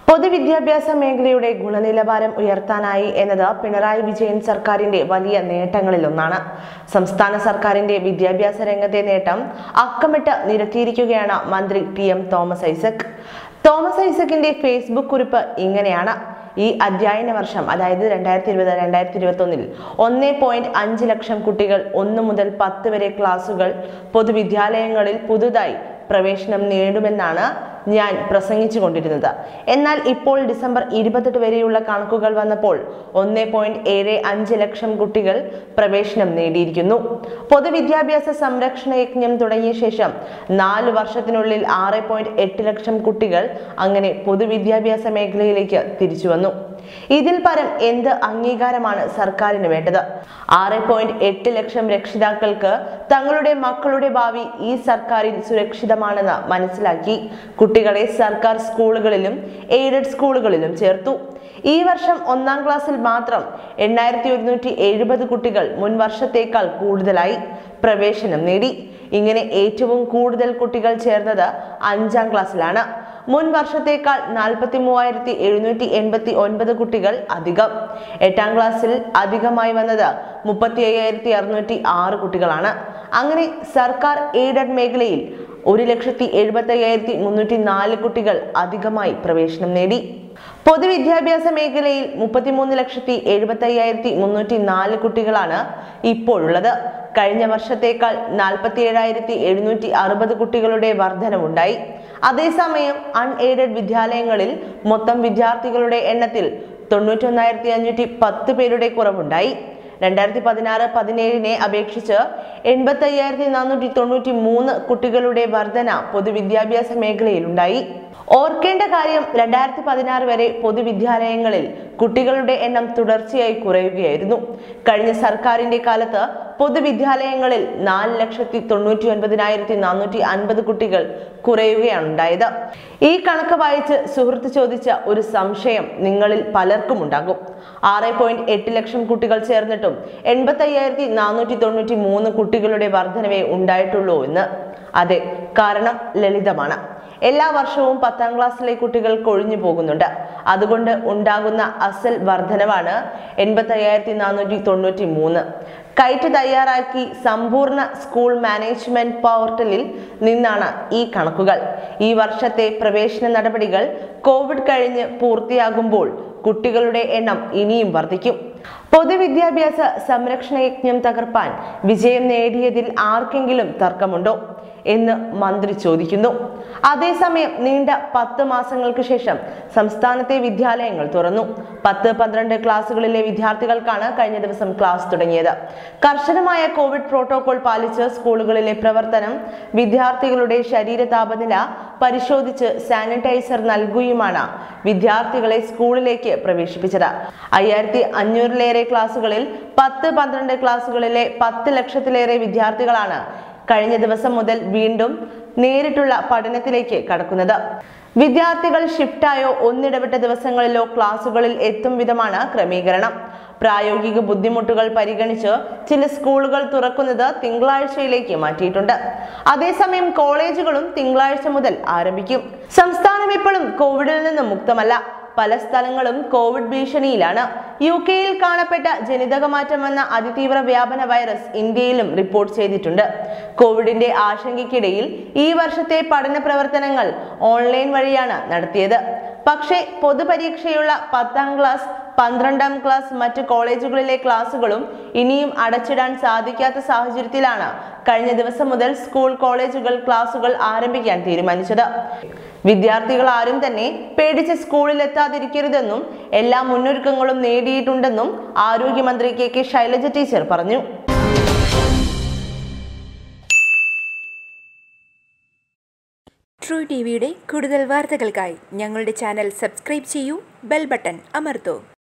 പൊതുവിദ്യാഭ്യാസ മേഖലയുടെ ഗുണനിലവാരം ഉയർത്താനായി എന്നത് പിണറായി വിജയൻ സർക്കാരിന്റെ വലിയ നേട്ടങ്ങളിലൊന്നാണ് സംസ്ഥാന സർക്കാരിന്റെ വിദ്യാഭ്യാസ രംഗത്തെ നേട്ടം അക്കമിട്ട് നിരത്തിയിരിക്കുകയാണ് മന്ത്രി ടി എം തോമസ് ഐസക് തോമസ് ഐസക്കിന്റെ ഫേസ്ബുക്ക് കുറിപ്പ് ഇങ്ങനെയാണ് ഈ അധ്യയന വർഷം അതായത് രണ്ടായിരത്തി ഇരുപത് രണ്ടായിരത്തി ഇരുപത്തി ഒന്നിൽ ഒന്നേ പോയിന്റ് അഞ്ച് ലക്ഷം കുട്ടികൾ ഒന്ന് മുതൽ പത്ത് വരെ ക്ലാസുകൾ പൊതുവിദ്യാലയങ്ങളിൽ പുതുതായി പ്രവേശനം നേടുമെന്നാണ് ഞാൻ പ്രസംഗിച്ചു കൊണ്ടിരുന്നത് എന്നാൽ ഇപ്പോൾ ഡിസംബർ ഇരുപത്തെട്ട് വരെയുള്ള കണക്കുകൾ വന്നപ്പോൾ ഒന്നേ പോയിന്റ് ഏഴ് അഞ്ച് ലക്ഷം കുട്ടികൾ പ്രവേശനം നേടിയിരിക്കുന്നു പൊതുവിദ്യാഭ്യാസ സംരക്ഷണ യജ്ഞം തുടങ്ങിയ ശേഷം നാല് വർഷത്തിനുള്ളിൽ ആറ് പോയിന്റ് എട്ട് ലക്ഷം കുട്ടികൾ അങ്ങനെ പൊതുവിദ്യാഭ്യാസ മേഖലയിലേക്ക് തിരിച്ചു വന്നു ഇതിൽ പരം എന്ത് അംഗീകാരമാണ് സർക്കാരിന് വേണ്ടത് ആറ് പോയിന്റ് എട്ട് ലക്ഷം രക്ഷിതാക്കൾക്ക് തങ്ങളുടെ മക്കളുടെ ഭാവി ഈ സർക്കാരിൽ സുരക്ഷിതമാണെന്ന് മനസ്സിലാക്കി കുട്ടികളെ സർക്കാർ സ്കൂളുകളിലും എയ്ഡഡ് സ്കൂളുകളിലും ചേർത്തു ഈ വർഷം ഒന്നാം ക്ലാസ്സിൽ മാത്രം എണ്ണായിരത്തി ഒരുന്നൂറ്റി എഴുപത് കുട്ടികൾ മുൻ വർഷത്തേക്കാൾ കൂടുതലായി പ്രവേശനം നേടി ഇങ്ങനെ ഏറ്റവും കൂടുതൽ കുട്ടികൾ ചേർന്നത് അഞ്ചാം ക്ലാസ്സിലാണ് മുൻ വർഷത്തേക്കാൾ നാൽപ്പത്തി മൂവായിരത്തി എഴുന്നൂറ്റി എൺപത്തി ഒൻപത് കുട്ടികൾ അധികം എട്ടാം ക്ലാസ്സിൽ അധികമായി വന്നത് മുപ്പത്തി അയ്യായിരത്തി അറുന്നൂറ്റി ആറ് കുട്ടികളാണ് അങ്ങനെ സർക്കാർ എയ്ഡഡ് മേഖലയിൽ ഒരു ലക്ഷത്തി എഴുപത്തി അയ്യായിരത്തി മുന്നൂറ്റി നാല് കുട്ടികൾ അധികമായി പ്രവേശനം നേടി പൊതുവിദ്യാഭ്യാസ മേഖലയിൽ മുപ്പത്തിമൂന്ന് ലക്ഷത്തി എഴുപത്തി അയ്യായിരത്തി മുന്നൂറ്റി നാല് കുട്ടികളാണ് ഇപ്പോഴുള്ളത് കഴിഞ്ഞ വർഷത്തേക്കാൾ നാൽപ്പത്തി ഏഴായിരത്തി എഴുന്നൂറ്റി അറുപത് കുട്ടികളുടെ വർധനവുണ്ടായി അതേസമയം അൺഎയ്ഡഡ് വിദ്യാലയങ്ങളിൽ മൊത്തം വിദ്യാർത്ഥികളുടെ എണ്ണത്തിൽ തൊണ്ണൂറ്റൊന്നായിരത്തി അഞ്ഞൂറ്റി പത്ത് പേരുടെ കുറവുണ്ടായി രണ്ടായിരത്തി പതിനാറ് പതിനേഴിനെ അപേക്ഷിച്ച് എൺപത്തി അയ്യായിരത്തി നാനൂറ്റി തൊണ്ണൂറ്റി മൂന്ന് കുട്ടികളുടെ വർധന പൊതുവിദ്യാഭ്യാസ മേഖലയിലുണ്ടായി ഓർക്കേണ്ട കാര്യം രണ്ടായിരത്തി പതിനാറ് വരെ പൊതുവിദ്യാലയങ്ങളിൽ കുട്ടികളുടെ എണ്ണം തുടർച്ചയായി കുറയുകയായിരുന്നു കഴിഞ്ഞ സർക്കാരിന്റെ കാലത്ത് പൊതുവിദ്യാലയങ്ങളിൽ നാല് ലക്ഷത്തി തൊണ്ണൂറ്റി ഒൻപതിനായിരത്തി നാനൂറ്റി അൻപത് കുട്ടികൾ കുറയുകയാണ് ഉണ്ടായത് ഈ കണക്ക് വായിച്ച് സുഹൃത്ത് ചോദിച്ച ഒരു സംശയം നിങ്ങളിൽ പലർക്കും ഉണ്ടാകും ആറ് പോയിന്റ് എട്ട് ലക്ഷം കുട്ടികൾ ചേർന്നിട്ടും എൺപത്തി അയ്യായിരത്തി നാനൂറ്റി തൊണ്ണൂറ്റി മൂന്ന് കുട്ടികളുടെ വർധനവേ ഉണ്ടായിട്ടുള്ളൂ എന്ന് അതെ കാരണം ലളിതമാണ് എല്ലാ വർഷവും പത്താം ക്ലാസ്സിലെ കുട്ടികൾ കൊഴിഞ്ഞു പോകുന്നുണ്ട് അതുകൊണ്ട് ഉണ്ടാകുന്ന അസൽ വർധനവാണ് എൺപത്തി അയ്യായിരത്തി നാനൂറ്റി തൊണ്ണൂറ്റി മൂന്ന് കൈറ്റ് തയ്യാറാക്കി സമ്പൂർണ്ണ സ്കൂൾ മാനേജ്മെന്റ് പോർട്ടലിൽ നിന്നാണ് ഈ കണക്കുകൾ ഈ വർഷത്തെ പ്രവേശന നടപടികൾ കോവിഡ് കഴിഞ്ഞ് പൂർത്തിയാകുമ്പോൾ കുട്ടികളുടെ എണ്ണം ഇനിയും വർദ്ധിക്കും പൊതുവിദ്യാഭ്യാസ സംരക്ഷണ യജ്ഞം തകർപ്പാൻ വിജയം നേടിയതിൽ ആർക്കെങ്കിലും തർക്കമുണ്ടോ എന്ന് മന്ത്രി ചോദിക്കുന്നു അതേസമയം നീണ്ട പത്ത് മാസങ്ങൾക്ക് ശേഷം സംസ്ഥാനത്തെ വിദ്യാലയങ്ങൾ തുറന്നു പത്ത് പന്ത്രണ്ട് ക്ലാസ്സുകളിലെ വിദ്യാർത്ഥികൾക്കാണ് കഴിഞ്ഞ ദിവസം ക്ലാസ് തുടങ്ങിയത് കർശനമായ കോവിഡ് പ്രോട്ടോകോൾ പാലിച്ച് സ്കൂളുകളിലെ പ്രവർത്തനം വിദ്യാർത്ഥികളുടെ ശരീര താപനില പരിശോധിച്ച് സാനിറ്റൈസർ നൽകുകയുമാണ് വിദ്യാർത്ഥികളെ സ്കൂളിലേക്ക് പ്രവേശിപ്പിച്ചത് അയ്യായിരത്തി അഞ്ഞൂറിലേറെ ക്ലാസ്സുകളിൽ പത്ത് പന്ത്രണ്ട് ക്ലാസ്സുകളിലെ പത്ത് ലക്ഷത്തിലേറെ വിദ്യാർത്ഥികളാണ് കഴിഞ്ഞ ദിവസം മുതൽ വീണ്ടും നേരിട്ടുള്ള പഠനത്തിലേക്ക് കടക്കുന്നത് വിദ്യാർത്ഥികൾ ഷിഫ്റ്റായോ ഒന്നിടവിട്ട ദിവസങ്ങളിലോ ക്ലാസുകളിൽ എത്തും വിധമാണ് ക്രമീകരണം പ്രായോഗിക ബുദ്ധിമുട്ടുകൾ പരിഗണിച്ച് ചില സ്കൂളുകൾ തുറക്കുന്നത് തിങ്കളാഴ്ചയിലേക്ക് മാറ്റിയിട്ടുണ്ട് അതേസമയം കോളേജുകളും തിങ്കളാഴ്ച മുതൽ ആരംഭിക്കും സംസ്ഥാനം ഇപ്പോഴും കോവിഡിൽ നിന്ന് മുക്തമല്ല പല സ്ഥലങ്ങളും കോവിഡ് ഭീഷണിയിലാണ് യു കെയിൽ കാണപ്പെട്ട ജനിതക മാറ്റം വന്ന അതിതീവ്ര വ്യാപന വൈറസ് ഇന്ത്യയിലും റിപ്പോർട്ട് ചെയ്തിട്ടുണ്ട് കോവിഡിന്റെ ആശങ്കയ്ക്കിടയിൽ ഈ വർഷത്തെ പഠന പ്രവർത്തനങ്ങൾ ഓൺലൈൻ വഴിയാണ് നടത്തിയത് പക്ഷേ പൊതുപരീക്ഷയുള്ള പത്താം ക്ലാസ് പന്ത്രണ്ടാം ക്ലാസ് മറ്റ് കോളേജുകളിലെ ക്ലാസുകളും ഇനിയും അടച്ചിടാൻ സാധിക്കാത്ത സാഹചര്യത്തിലാണ് കഴിഞ്ഞ ദിവസം മുതൽ സ്കൂൾ കോളേജുകൾ ക്ലാസുകൾ ആരംഭിക്കാൻ തീരുമാനിച്ചത് വിദ്യാർത്ഥികൾ ആരും തന്നെ പേടിച്ച് സ്കൂളിൽ എത്താതിരിക്കരുതെന്നും എല്ലാ മുന്നൊരുക്കങ്ങളും നേടിയിട്ടുണ്ടെന്നും ആരോഗ്യമന്ത്രി കെ കെ ശൈലജ ടീച്ചർ പറഞ്ഞു ട്രൂ ടി വിയുടെ കൂടുതൽ വാർത്തകൾക്കായി ഞങ്ങളുടെ ചാനൽ സബ്സ്ക്രൈബ് ചെയ്യൂ ബെൽ ബട്ടൺ അമർത്തൂ